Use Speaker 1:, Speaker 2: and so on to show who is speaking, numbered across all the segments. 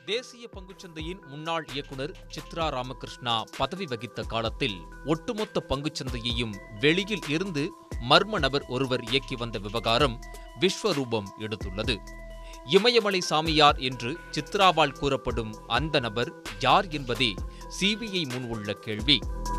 Speaker 1: தேசிய பங்குச்சந்தையின் முன்னாள் இயக்குனர் சித்ரா ராமகிருஷ்ணா பதவி வகித்த காலத்தில் ஒட்டுமொத்த பங்குச்சந்தையையும் வெளியில் இருந்து மர்ம நபர் ஒருவர் இயக்கி வந்த விவகாரம் விஸ்வரூபம் எடுத்துள்ளது இமயமலை சாமியார் என்று சித்ராவால் கூறப்படும் அந்த நபர் யார் என்பதே சிபிஐ முன் உள்ள கேள்வி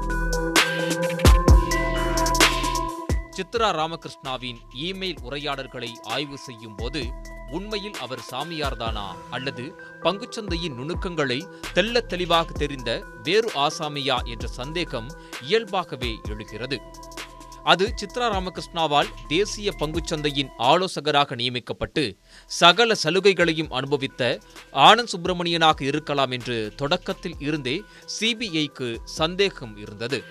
Speaker 1: சித்ரா ராமகிருஷ்ணாவின் இமெயில் உரையாடல்களை ஆய்வு செய்யும் போது உண்மையில் அவர் சாமியார்தானா அல்லது பங்குச்சந்தையின் நுணுக்கங்களை தெள்ளத் தெளிவாக தெரிந்த வேறு ஆசாமியா என்ற சந்தேகம் இயல்பாகவே எழுகிறது அது சித்ரா ராமகிருஷ்ணாவால் தேசிய பங்குச்சந்தையின் ஆலோசகராக நியமிக்கப்பட்டு சகல சலுகைகளையும் அனுபவித்த ஆனந்த் சுப்பிரமணியனாக இருக்கலாம் என்று தொடக்கத்தில் இருந்தே சிபிஐக்கு சந்தேகம் இருந்தது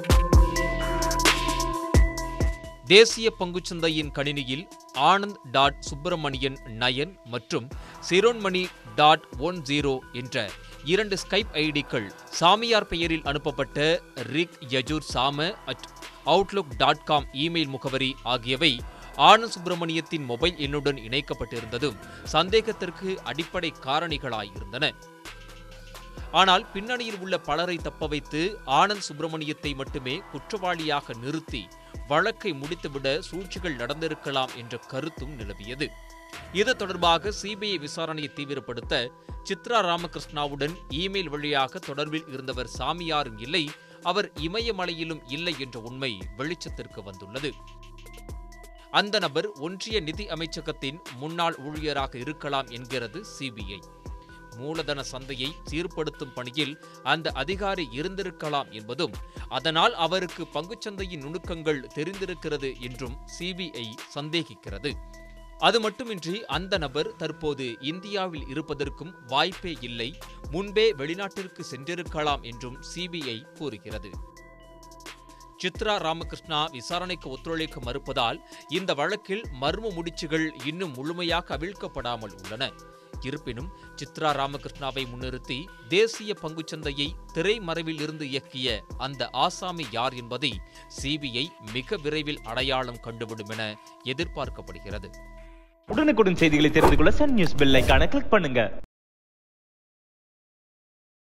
Speaker 1: தேசிய பங்குச்சந்தையின் கணினியில் ஆனந்த் டாட் சுப்பிரமணியன் நயன் மற்றும் சிரோன்மணி டாட் ஒன் ஜீரோ என்ற இரண்டு ஸ்கைப் ஐடிக்கள் சாமியார் பெயரில் அனுப்பப்பட்ட Rig Yajur Sama at Outlook dot com email முகவரி ஆகியவை ஆனந்த் சுப்பிரமணியத்தின் மொபைல் எண்ணுடன் இணைக்கப்பட்டிருந்ததும் சந்தேகத்திற்கு அடிப்படை காரணிகளாயிருந்தன ஆனால் பின்னணியில் உள்ள பலரை தப்ப வைத்து ஆனந்த் சுப்பிரமணியத்தை மட்டுமே குற்றவாளியாக நிறுத்தி வழக்கை முடித்துவிட சூழ்ச்சிகள் நடந்திருக்கலாம் என்ற கருத்தும் நிலவியது இது தொடர்பாக சிபிஐ விசாரணையை தீவிரப்படுத்த சித்ரா ராமகிருஷ்ணாவுடன் இமெயில் வழியாக தொடர்பில் இருந்தவர் சாமியாரும் இல்லை அவர் இமயமலையிலும் இல்லை என்ற உண்மை வெளிச்சத்திற்கு வந்துள்ளது அந்த நபர் ஒன்றிய நிதி அமைச்சகத்தின் முன்னாள் ஊழியராக இருக்கலாம் என்கிறது சிபிஐ மூலதன சந்தையை சீர்படுத்தும் பணியில் அந்த அதிகாரி இருந்திருக்கலாம் என்பதும் அதனால் அவருக்கு பங்குச்சந்தையின் நுணுக்கங்கள் தெரிந்திருக்கிறது என்றும் சிபிஐ சந்தேகிக்கிறது அது மட்டுமின்றி அந்த நபர் தற்போது இந்தியாவில் இருப்பதற்கும் வாய்ப்பே இல்லை முன்பே வெளிநாட்டிற்கு சென்றிருக்கலாம் என்றும் சிபிஐ கூறுகிறது சித்ரா ராமகிருஷ்ணா விசாரணைக்கு ஒத்துழைக்க மறுப்பதால் இந்த வழக்கில் மர்ம முடிச்சுகள் இன்னும் முழுமையாக அவிழ்க்கப்படாமல் உள்ளன இருப்பினும் சித்ரா ராமகிருஷ்ணாவை முன்னிறுத்தி தேசிய பங்குச்சந்தையை திரைமறைவில் இருந்து இயக்கிய அந்த ஆசாமி யார் என்பதை சிபிஐ மிக விரைவில் அடையாளம் கண்டுவிடும் என எதிர்பார்க்கப்படுகிறது
Speaker 2: உடனுக்குடன் செய்திகளை தெரிந்து கொள்ள சன் நியூஸ் பெல் ஐகானை கிளிக் பண்ணுங்க